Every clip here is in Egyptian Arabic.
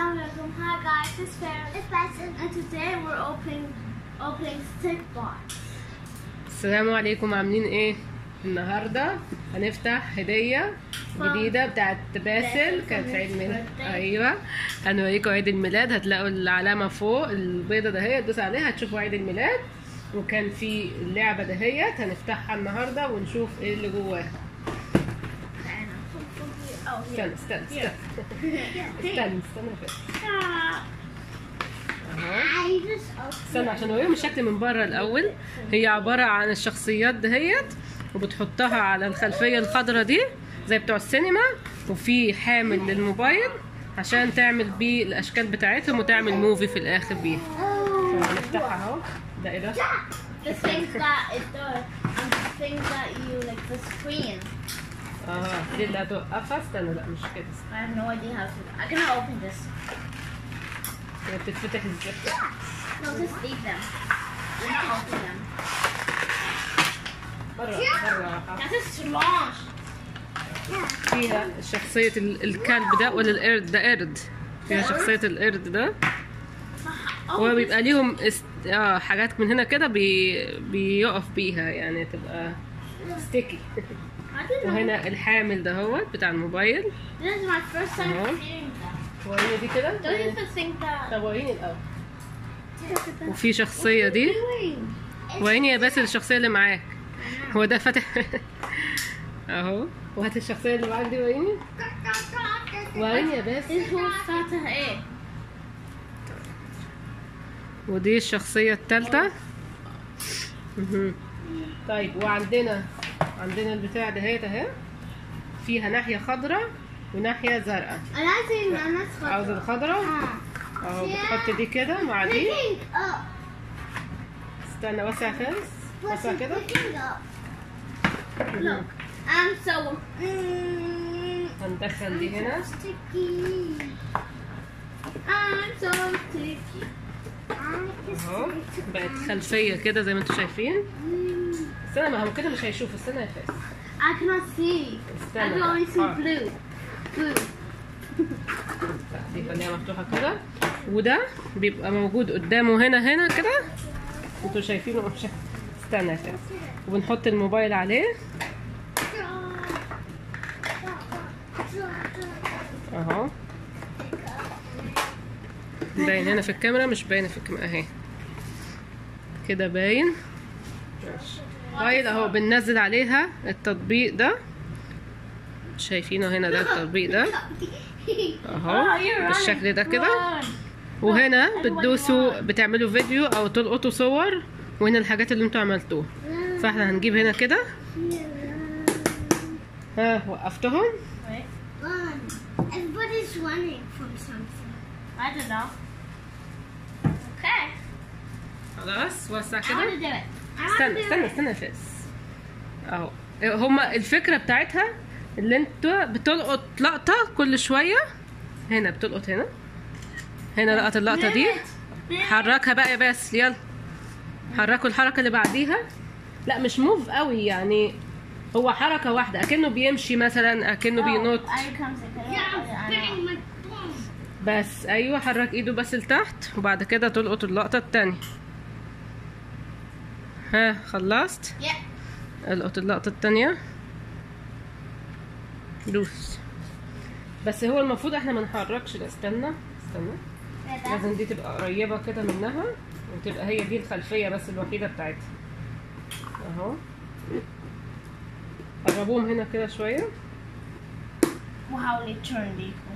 Assalamualaikum. Hi guys, it's Farah. It's Benson. And today we're opening opening stick box. السلام عليكم عاملين ايه النهارده هنفتح هديه جديده بتاعت باسل كانت في عيد الميلاد ايوه هنوريكم عيد الميلاد هتلاقوا العلامه فوق البيضه دهيت دوس عليها هتشوفوا عيد الميلاد وكان في اللعبه دهيت هنفتحها النهارده ونشوف ايه اللي جواها Oh, استنى استنى استنى استنى استنى بس. اهو I just استنى عشان اوريهم الشكل من بره الاول هي عباره عن الشخصيات دهيت وبتحطها على الخلفيه الخضراء دي زي بتوع السينما وفي حامل للموبايل عشان تعمل بيه الاشكال بتاعتهم وتعمل موفي في الاخر بيها Oh. هنفتحها اهو ده ايه ده The things that is the um, the things that you like the screen. اه دي اللي هتوقفها استنى لا مش كده I have no idea how to. I'm gonna open this. هي بتتفتح ازاي No, just leave them. Do not open them. بره بره That's a strange. فيها شخصية ال- الكلب ده ولا القرد ده قرد فيها شخصية القرد ده هو بيبقى ليهم است... اه حاجات من هنا كده بي... بيقف بيها يعني تبقى ستيكي I didn't know. وهنا الحامل ده هو بتاع الموبايل This is my first time Uh-huh. seeing that. وريني دي كده Don't even think that. طب وريني الأول وفي شخصية دي وريني يا باسل الشخصية اللي معاك هو ده فاتح اهو وهات الشخصية اللي معاك دي وريني وريني يا باسل This whole starter ايه؟ ودي الشخصية التالتة مهم. طيب وعندنا عندنا البتاع دهيت اهي فيها ناحية خضراء وناحية زرقاء انا عايزة انا عاوز الخضراء اهو بتحط دي كده مع دي استنى وسع فارس وسع كده Look, I'm so. هندخل دي هنا sticky. I'm so sticky. اهو بقت خلفية كده زي ما انتم شايفين استنى ما هو كده مش هيشوف استنى يا فارس I cannot see. I استنى can only see آه. blue. Blue. دي خليها مفتوحة كده وده بيبقى موجود قدامه هنا هنا كده انتوا شايفينه مش استنى يا فارس وبنحط الموبايل عليه اهو باين هنا في الكاميرا مش باين في الكاميرا اهي كده باين ماشي باين اهو بننزل عليها التطبيق ده شايفينه هنا ده التطبيق ده اهو بالشكل ده كده وهنا بتدوسوا بتعملوا فيديو او تلقطوا صور وهنا الحاجات اللي انتوا عملتوها فاحنا هنجيب هنا كده ها وقفتهم Wait. Run. Everybody's running from something. I don't know. Okay. خلاص وسع I want كده to do it. I want to استنى do استنى it. استنى يا فاس اهو هما الفكره بتاعتها اللي انت بتلقط لقطه كل شويه هنا بتلقط هنا هنا لقط اللقطه دي حركها بقى يا باسل يلا حركوا الحركه اللي بعديها لا مش موف قوي يعني هو حركه واحده اكنه بيمشي مثلا اكنه بينط I come second. Yeah, I'm spinning my phone. بس ايوه حرك ايده بس لتحت وبعد كده تلقط اللقطه التانية ها خلصت Yeah. القط اللقطة التانية دوس بس هو المفروض احنا ما نحركش ده استنى استنى لازم دي تبقى قريبة كده منها وتبقى هي دي الخلفية بس الوحيدة بتاعتها اهو قربوهم هنا كده شوية وحاول turn دي يكون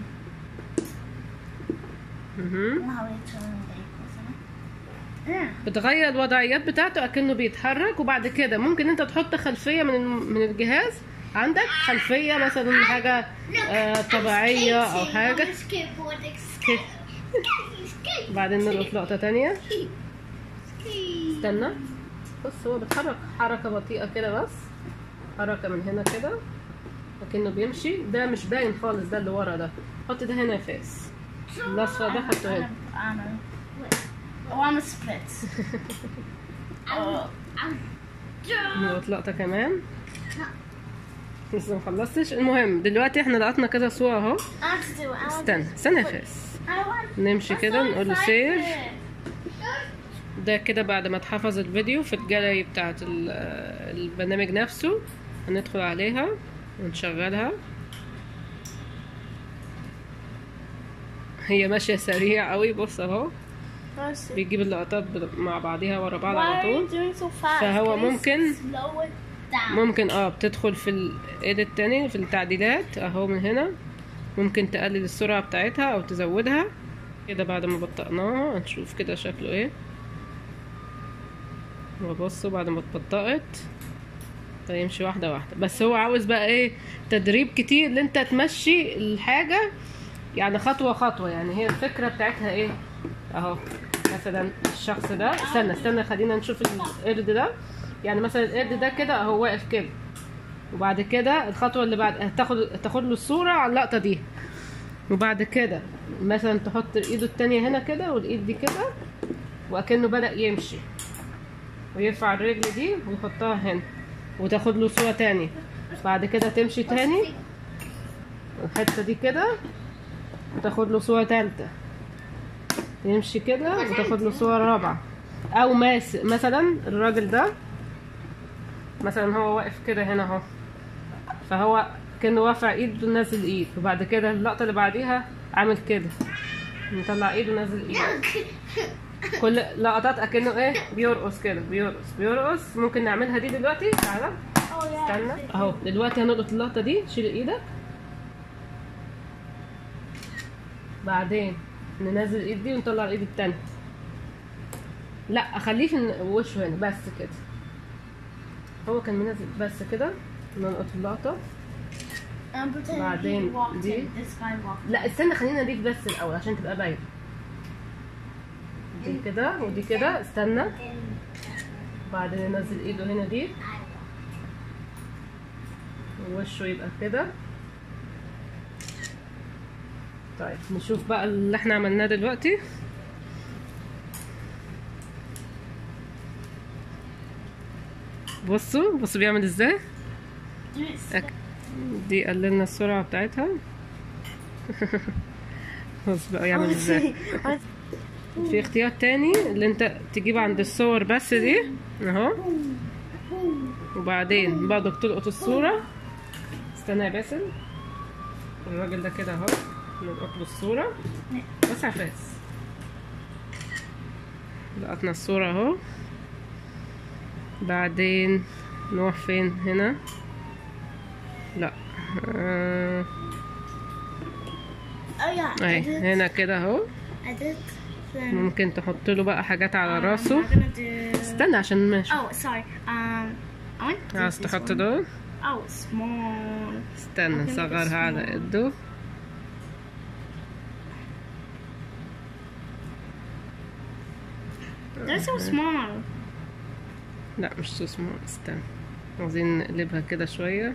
مهم. وحاول turn دي يكون بتغير الوضعيات بتاعته اكنه بيتحرك وبعد كده ممكن انت تحط خلفية من الم- من الجهاز عندك خلفية مثلا حاجة آه طبيعية او حاجة كده. بعدين نلقط لقطة تانية استنى بص هو بيتحرك حركة بطيئة كده بس حركة من هنا كده لكنه بيمشي ده مش باين خالص ده اللي ورا ده حط ده هنا يا فاس الأصفر ده حطه هنا انا وانا سبليت نلقط لقطة كمان لسه مخلصتش المهم دلوقتي احنا لقطنا كده صورة اهو I want to do it. I want استنى to استنى يا فارس I want. نمشي I'm كده so نقول له excited. سيف ده كده بعد ما اتحفظ الفيديو في الجاليري بتاعت ال- البرنامج نفسه هندخل عليها ونشغلها هي ماشية سريع قوي بص اهو Let's see. بيجيب اللقطات بال- مع بعضيها ورا بعض Why على are you طول doing so fast? فهو Please ممكن- slow it down. ممكن اه بتدخل في الايد التاني في التعديلات اهو من هنا ممكن تقلل السرعة بتاعتها او تزودها كده بعد ما بطأناها هنشوف كده شكله ايه وبصوا بعد ما اتبطأت هيمشي واحدة واحدة بس هو عاوز بقى ايه تدريب كتير ان انت تمشي الحاجة يعني خطوة خطوة يعني هي الفكرة بتاعتها ايه اهو مثلا الشخص ده استنى استنى خلينا نشوف القرد ده يعني مثلا القرد ده كده اهو واقف كده وبعد كده الخطوة اللي بعد هتاخد تاخد له الصورة على اللقطة دي وبعد كده مثلا تحط ايده التانية هنا كده والايد دي كده وأكنه بدأ يمشي ويرفع الرجل دي ويحطها هنا وتاخد له صورة تاني بعد كده تمشي تاني الحتة دي كده وتاخد له صورة تالتة يمشي كده وتاخد له صورة رابعة أو ماس مثلا الراجل ده مثلا هو واقف كده هنا اهو فهو كأنه رافع ايده ونازل ايد وبعد كده اللقطة اللي بعديها عامل كده مطلع ايده ونازل ايده كل لقطات اكنه ايه بيرقص كده بيرقص بيرقص ممكن نعملها دي دلوقتي تعالى Oh yeah. استنى اهو دلوقتي هنلقط اللقطة دي شيل ايدك بعدين ننزل الايد دي ونطلع الايد التانية لا اخليه في وشه هنا بس كده هو كان منزل بس كده نلقط اللقطة I'm pretending بعدين he walked دي. in. This guy walked. لا استنى خلينا نضيف بس الاول عشان تبقى باينه دي كده ودي كده استنى بعدين ننزل ايده هنا دي ووشه يبقى كده طيب نشوف بقى اللي احنا عملناه دلوقتي بصوا بصوا بيعمل ازاي Do it. أك... دي قللنا السرعة بتاعتها بص بقى يعمل ازاي في اختيار تاني اللي انت تجيب عند الصور بس دي اهو وبعدين بعدك تلقط الصورة استنى يا باسل الراجل ده كده اهو نلقط له الصورة بس عفاس لقطنا الصورة اهو بعدين نروح فين هنا لا آه... Oh yeah. I اهي did. هنا كده اهو I did. Then ممكن تحط له بقى حاجات على um, راسه I'm gonna do. استنى عشان ماشي Oh, sorry. Um, I want to do عاوز this تحط one. دول Oh, small. استنى ممكن نصغرها على اسمه. قده They're so small. لا مش سو سمول استنى عاوزين نقلبها كده شوية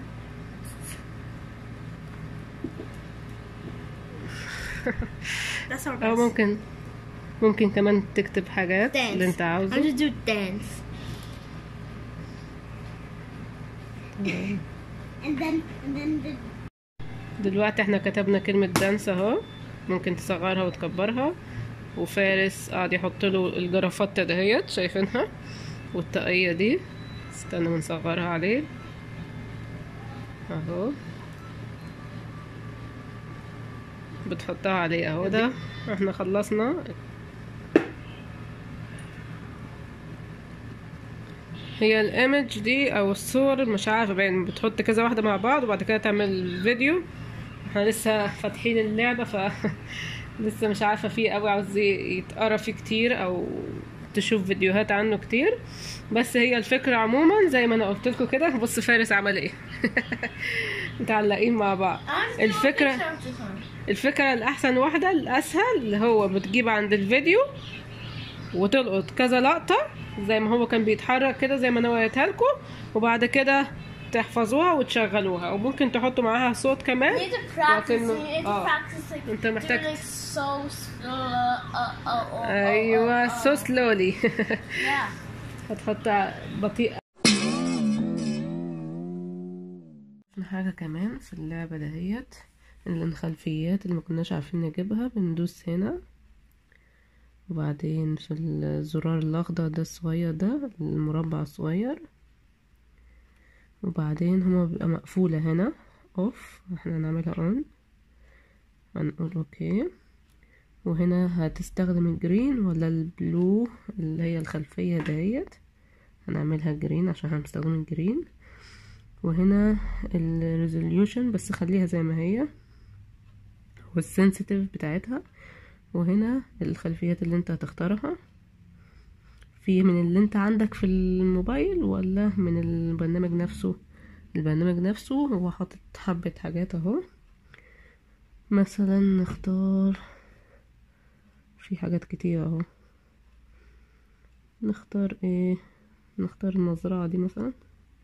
That's our أو best. ممكن ممكن كمان تكتب حاجات Dance. اللي انت I'm عاوزه gonna do dance. And then, and then the. دلوقتي احنا كتبنا كلمة دانس اهو ممكن تصغرها وتكبرها وفارس قاعد يحط له الجرافات دهيت شايفينها والطاقية دي استنى بنصغرها عليه اهو بتحطها عليه اهو ده احنا خلصنا هي الايمج دي او الصور مش عارفه باين بتحط كذا واحده مع بعض وبعد كده تعمل فيديو احنا لسه فاتحين اللعبه ف لسه مش عارفه فيه قوي عاوز يتقرا فيه كتير او تشوف فيديوهات عنه كتير بس هي الفكره عموما زي ما انا قلت لكم كده بص فارس عمل ايه متعلقين مع بعض الفكره الفكرة الأحسن واحدة الأسهل اللي هو بتجيب عند الفيديو وتلقط كذا لقطة زي ما هو كان بيتحرك كده زي ما أنا وريتها لكم وبعد كده تحفظوها وتشغلوها وممكن تحطوا معاها صوت كمان You need to practice. لكنه- You need to آه. practice like أنت محتاج- doing like so slow. Uh, uh, uh, uh, أيوة uh, uh. سو سلولي Yeah. هتحط بطيء في حاجة كمان في اللعبة دهيت اللي الخلفيات اللي مكناش عارفين نجيبها بندوس هنا وبعدين في الزرار الاخضر ده الصغير ده المربع الصغير وبعدين هما بيبقى مقفولة هنا اوف احنا هنعملها اون هنقول اوكي وهنا هتستخدم الجرين ولا البلو اللي هي الخلفية دهيت هنعملها جرين عشان احنا بنستخدم الجرين وهنا الريزوليوشن بس خليها زي ما هي والسنسيتيف بتاعتها وهنا الخلفيات اللي انت هتختارها في من اللي انت عندك في الموبايل ولا من البرنامج نفسه البرنامج نفسه هو حاطط حبة حاجات اهو مثلا نختار في حاجات كتير اهو نختار ايه نختار المزرعة دي مثلا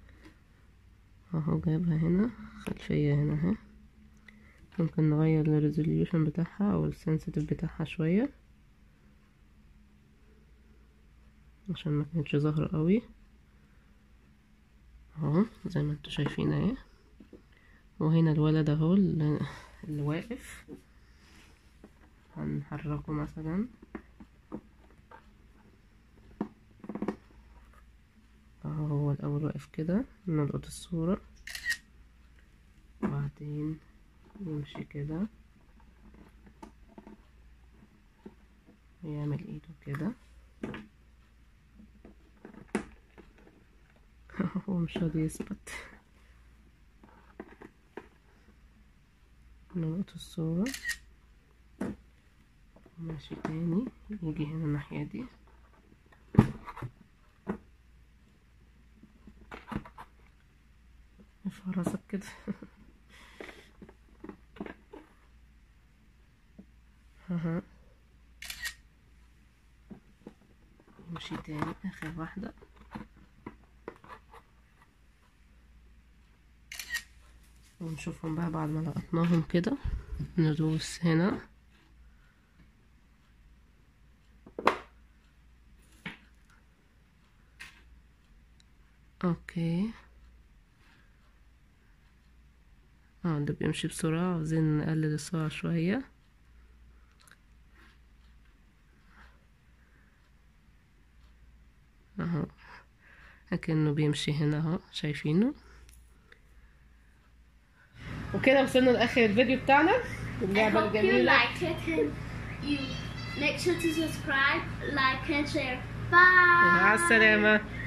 اهو جايبها هنا خلفية هنا اهي ممكن نغير الريزوليوشن بتاعها او السنسيتيف بتاعها شوية عشان ما كانتش ظاهرة قوي اهو زي ما انتوا شايفين اهي وهنا الولد اهو اللي اللي واقف هنحركه مثلا اهو هو الاول واقف كده نلقط الصورة وبعدين يمشي كده ويعمل ايده كده هو مش راضي يثبت نلقط الصورة ماشي تاني يجي هنا الناحية دي ارفع راسك كده اها نمشي تاني اخر واحدة ونشوفهم بقى بعد ما لقطناهم كده ندوس هنا اوكي اه ده بيمشي بسرعة عاوزين نقلل السرعة شوية اهو لكنه بيمشي هنا اهو شايفينه وكده وصلنا لاخر الفيديو بتاعنا I اللعبة hope you الجميلة liked it and you make sure to subscribe, like and share. Bye. مع السلامة